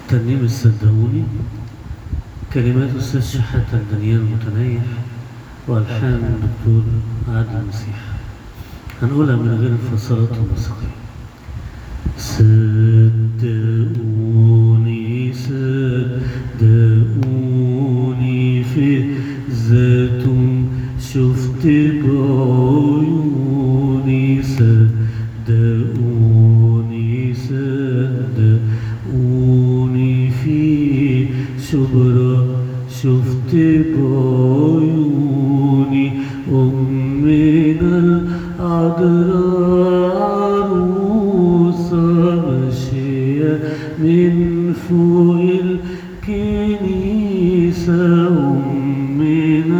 ترنيم الصدقوني كلمات أستاذ شحاتة دانيال متنيح وألحان الدكتور عادل المسيح هنقولها من غير الفصلات الموسيقية صدقوني صدقوني في ذاتهم شفت بعيوني صدقوني صدقوني في شبرا شفت بعيوني أمنا العذراء عروسة ماشية من فوق الكنيسة أمنا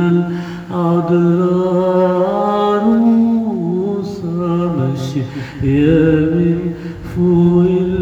العذراء عروسة ماشية من فوق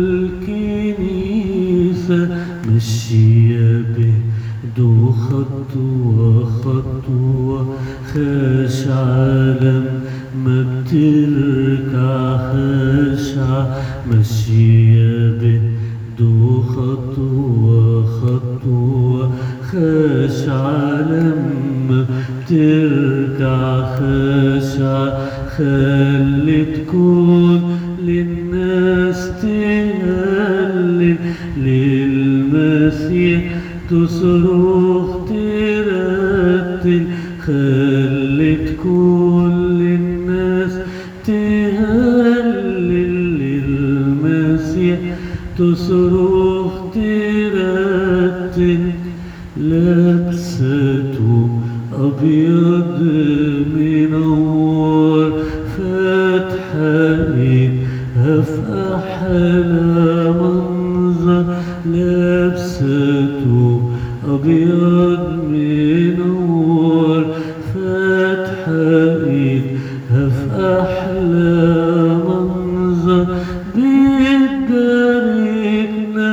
الكنيسة ماشية بهدو خطوة خطوة خاشعة لما بتركع خاشعة ماشية بهدو خطوة خطوة خاشعة لما بتركع خاشعة خلت كل الناس تهلل للمسيح تصرخ ترتل خلت كل الناس تهلل للمسيح تصرخ ترتل لبسته أبيض منور فاتحة إيدها في أحلى منظر لبسته أبيض منور فاتحة إيدها في أحلى منظر بتباركنا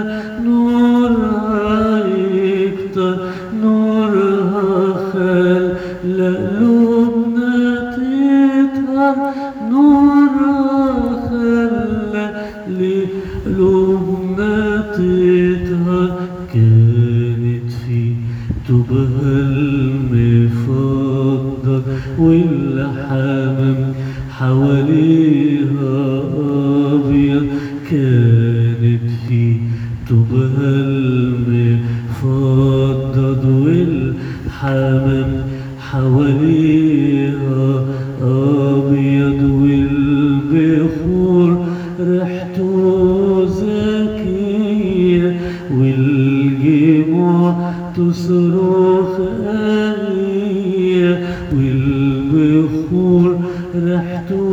نورها يكتر نورها خل قلوبنا تطهر نورها خلى لقلوبنا تطهر كانت في تبها المفضل والحمام حواليها أبيض كانت في تبها المفضل والحمام حواليها أبيض والبخور ريحته زكية والجموع تصرخ آية والبخور ريحته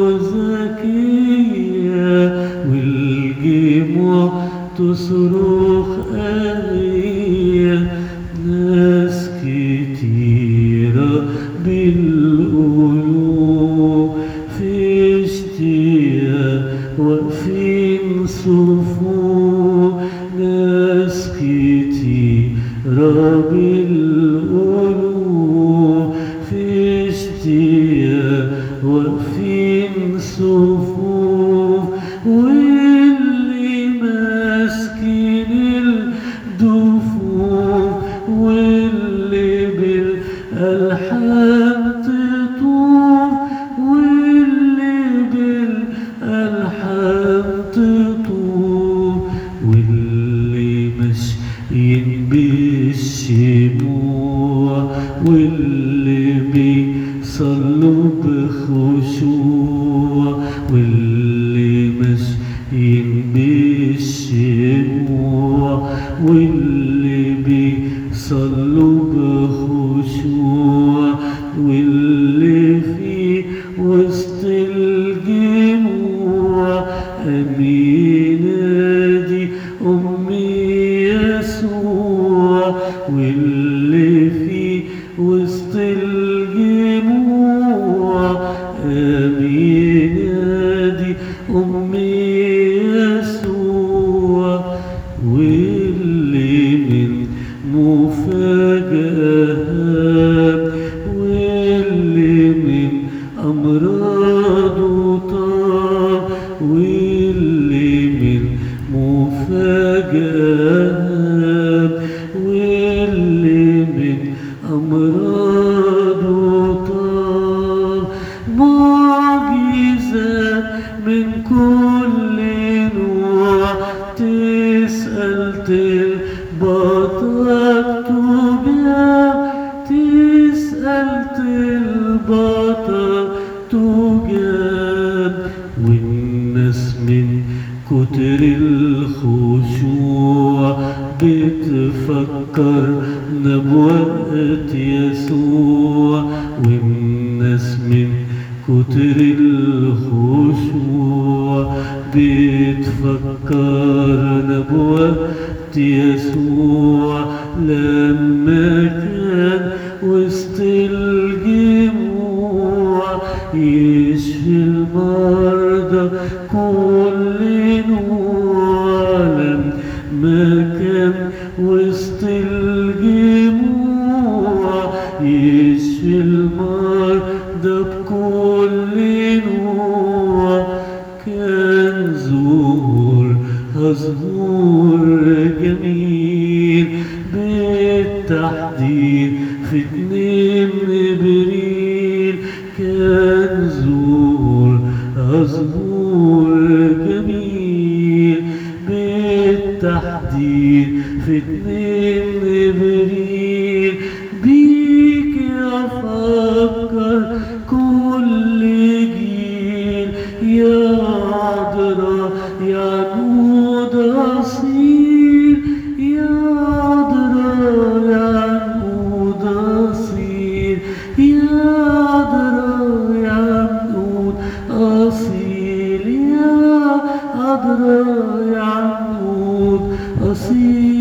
زكية والجموع تصرخ آية ناس كتيرة بالقلوب في اشتياق واقفين صفوف ناس كتيرة بالقلوب في اشتياق واقفين صفوف واللي ماسكين الدفوف واللي بالألحان تطوف واللي بالألحان تطوف واللي ماشيين بالشموع واللي بيصلوا بخشوع واللي ماشيين بالشموع واللي بيصلوا بخشوع واللي في وسط الجموع أمينة دي أمي يسوع واللي في وسط الجموع أمينة دي أمي يسوع واللي من مفاجآت واللي من أمراضه طاب واللي من مفاجآت تسأل تلبطك تجاب تسأل تلبطك تجاب والناس من كتر الخشوع بتفكر نبوءة يسوع والناس من كتر الخشوع بتفكر نبوءة يسوع لما كان وسط الجموع يشفي المرضى كل نوع لما كان وسط الجموع يشفي المرضى بكل نوع كان زهور أزهور جميل بالتحديد في اتنين ابريل كان زهور أزهور جميل بالتحديد في اتنين ابريل بيك افكر كل جيل يا عذرا يا نود اصيل يا عذرا يا نود اصيل يا عذرا يا نود اصيل يا عذرا يا نود اصيل